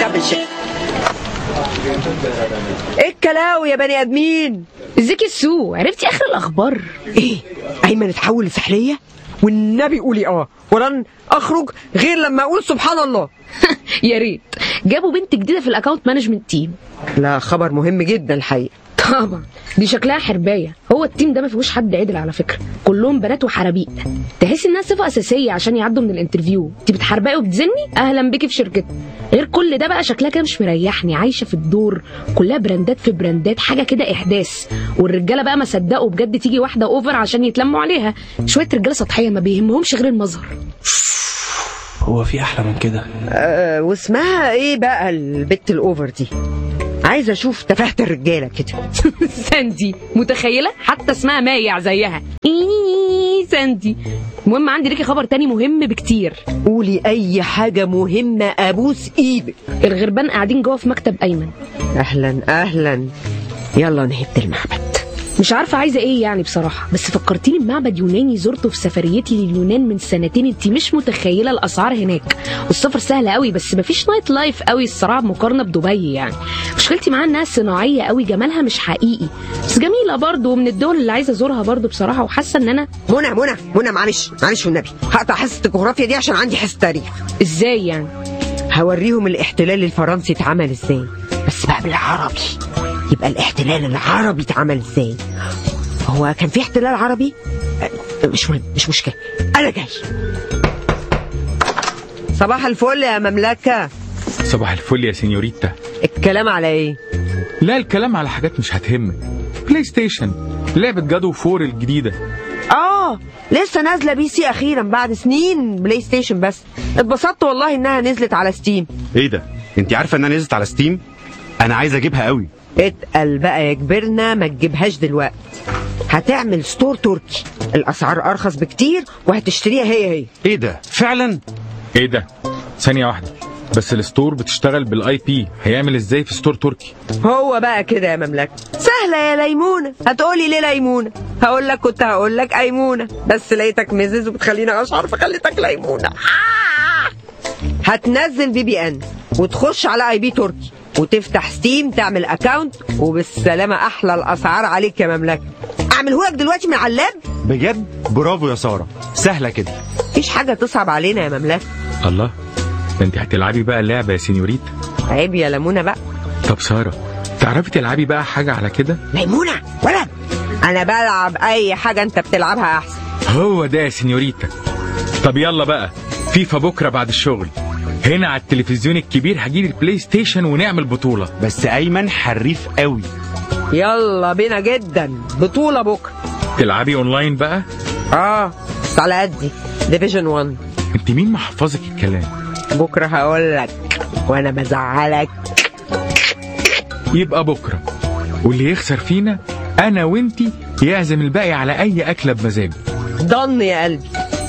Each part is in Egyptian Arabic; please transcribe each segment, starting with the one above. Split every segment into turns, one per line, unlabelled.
ايه الكلاوي يا بني ادمين
ازيك السو عرفتي اخر الاخبار
ايه ايمن اتحول لسحليه والنبي قولي اه ولن اخرج غير لما اقول سبحان الله
يا ريت جابوا بنت جديده في الاكونت مانجمنت تيم
لا خبر مهم جدا الحقيقه
طبعا دي شكلها حربايه هو التيم ده ما فيهوش حد عدل على فكره كلهم بنات وحرابيق تحس انها صفه اساسيه عشان يعدوا من الانترفيو انت بتحربقي وبتزني اهلا بيكي في شركتنا غير كل ده بقى شكلها كده مش مريحني عايشه في الدور كلها براندات في براندات حاجه كده احداث والرجاله بقى ما صدقوا بجد تيجي واحده اوفر عشان يتلموا عليها شويه رجاله سطحيه ما بيهمهمش غير المظهر
هو في احلى من كده
أه واسمها ايه بقى البت الاوفر دي عايزه اشوف تفاهه الرجاله كده
ساندي متخيله حتى اسمها مايع زيها إيه ساندي المهم عندي ليكي خبر تاني مهم بكتير
قولي اي حاجه مهمه ابوس ايدك
الغربان قاعدين جوه في مكتب ايمن
اهلا اهلا يلا نهبت المعبد
مش عارفه عايزه ايه يعني بصراحه بس فكرتيني بمعبد يوناني زرته في سفريتي لليونان من سنتين انت مش متخيله الاسعار هناك والسفر سهل قوي بس مفيش نايت لايف قوي الصراحه مقارنه بدبي يعني مشكلتي معاها انها صناعيه قوي جمالها مش حقيقي بس جميله برضه ومن الدول اللي عايزه ازورها برضه بصراحه وحاسه ان انا
منى منى منى معلش معلش والنبي هقطع حصه الجغرافيا دي عشان عندي حصه تاريخ
ازاي يعني
هوريهم الاحتلال الفرنسي اتعمل ازاي بس بقى بالعربي يبقى الاحتلال العربي اتعمل ازاي هو كان في احتلال عربي أه، مش مهم مش مشكله انا جاي صباح الفل يا مملكه
صباح الفل يا سينيوريتا
الكلام على ايه
لا الكلام على حاجات مش هتهمك بلاي ستيشن لعبة جادو فور الجديدة
اه لسه نازله بي سي اخيرا بعد سنين بلاي ستيشن بس اتبسطت والله انها نزلت على ستيم
ايه ده انت عارفه انها نزلت على ستيم انا عايز اجيبها قوي
اتقل بقى يا كبرنا ما تجيبهاش دلوقتي هتعمل ستور تركي الاسعار ارخص بكتير وهتشتريها هي هي
ايه ده فعلا
ايه ده ثانية واحدة بس الستور بتشتغل بالاي بي هيعمل ازاي في ستور تركي
هو بقى كده يا مملكة سهلة يا ليمونة هتقولي ليه ليمونة هقول لك كنت هقول لك أيمونة بس لقيتك مزز وبتخليني أشعر فخليتك ليمونة آه! هتنزل في بي ان وتخش على اي بي تركي وتفتح ستيم تعمل اكاونت وبالسلامة احلى الاسعار عليك يا مملكة اعمله لك دلوقتي من على اللاب
بجد برافو يا ساره سهله كده
مفيش حاجة تصعب علينا يا مملكة
الله ده انت هتلعبي بقى اللعبة يا سينيوريتا
عيب يا ليمونة بقى
طب سارة تعرفي تلعبي بقى حاجة على كده
ليمونة ولد انا بلعب اي حاجة انت بتلعبها احسن
هو ده يا سينيوريتا طب يلا بقى فيفا بكرة بعد الشغل هنا على التلفزيون الكبير هجيب البلاي ستيشن ونعمل بطولة
بس ايمن حريف قوي
يلا بينا جدا بطولة بكرة
تلعبي اونلاين بقى
اه بس على قدي ديفيجن 1
انت مين محفظك الكلام
بكرة هقول لك وانا بزعلك
يبقى بكرة واللي يخسر فينا انا وانتي يعزم الباقي على اي اكلة بمزاجه
ضن يا قلبي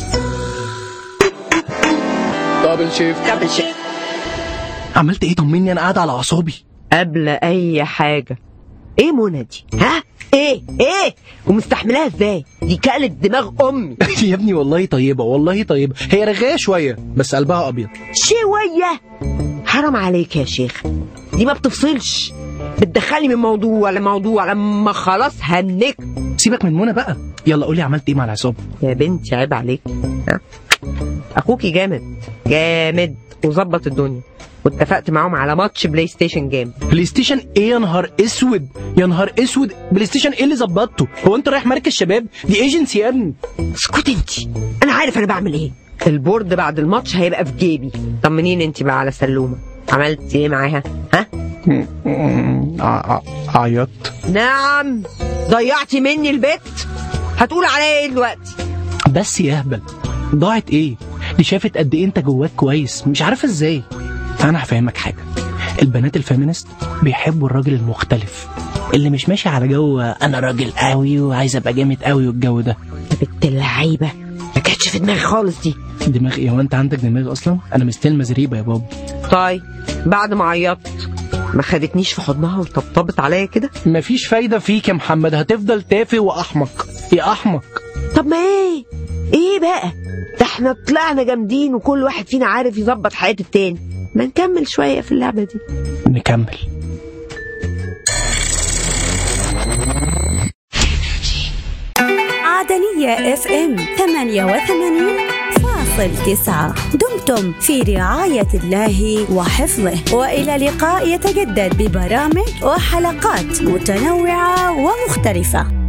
دبل شيفت
دبل شيء
عملت ايه طمني انا قاعد على اعصابي
قبل اي حاجة ايه منى دي ها ايه ايه ومستحملاها ازاي دي كلت دماغ امي
يا ابني والله طيبه والله طيبه هي رغايه شويه بس قلبها ابيض
شوية حرام عليك يا شيخ دي ما بتفصلش بتدخلني من موضوع لموضوع لما خلاص هنك
سيبك من منى بقى يلا قولي عملت ايه مع العصابه
يا بنتي عيب عليك ها؟ اخوكي جامد جامد وظبط الدنيا واتفقت معاهم على ماتش بلاي ستيشن جامد
بلاي ستيشن ايه يا نهار اسود يا نهار اسود بلاي ستيشن ايه اللي ظبطته هو انت رايح مركز شباب دي ايجنسي يا ابني
اسكت انت انا عارف انا بعمل ايه البورد بعد الماتش هيبقى في جيبي طمنيني انت بقى على سلومه عملت ايه معاها ها
عيطت
نعم ضيعتي مني البيت هتقول عليا ايه دلوقتي
بس يا اهبل ضاعت ايه دي شافت قد ايه انت جواك كويس مش عارفه ازاي انا هفهمك حاجه البنات الفيمينست بيحبوا الراجل المختلف اللي مش ماشي على جو انا راجل قوي وعايز ابقى جامد قوي والجو ده
بنت اللعيبه ما كانتش في دماغي خالص دي
دماغ ايه هو انت عندك دماغ اصلا انا مستلمه زريبه يا بابا
طيب بعد ما عيطت ما خدتنيش في حضنها وطبطبت عليا كده
مفيش فايده فيك يا محمد هتفضل تافه واحمق يا احمق
طب ما ايه ايه بقى ده احنا طلعنا جامدين وكل واحد فينا عارف يظبط حياة التاني ما نكمل شويه في اللعبه دي
نكمل
عدنية اف ام 88 فاصل تسعة دمتم في رعاية الله وحفظه وإلى لقاء يتجدد ببرامج وحلقات متنوعة ومختلفة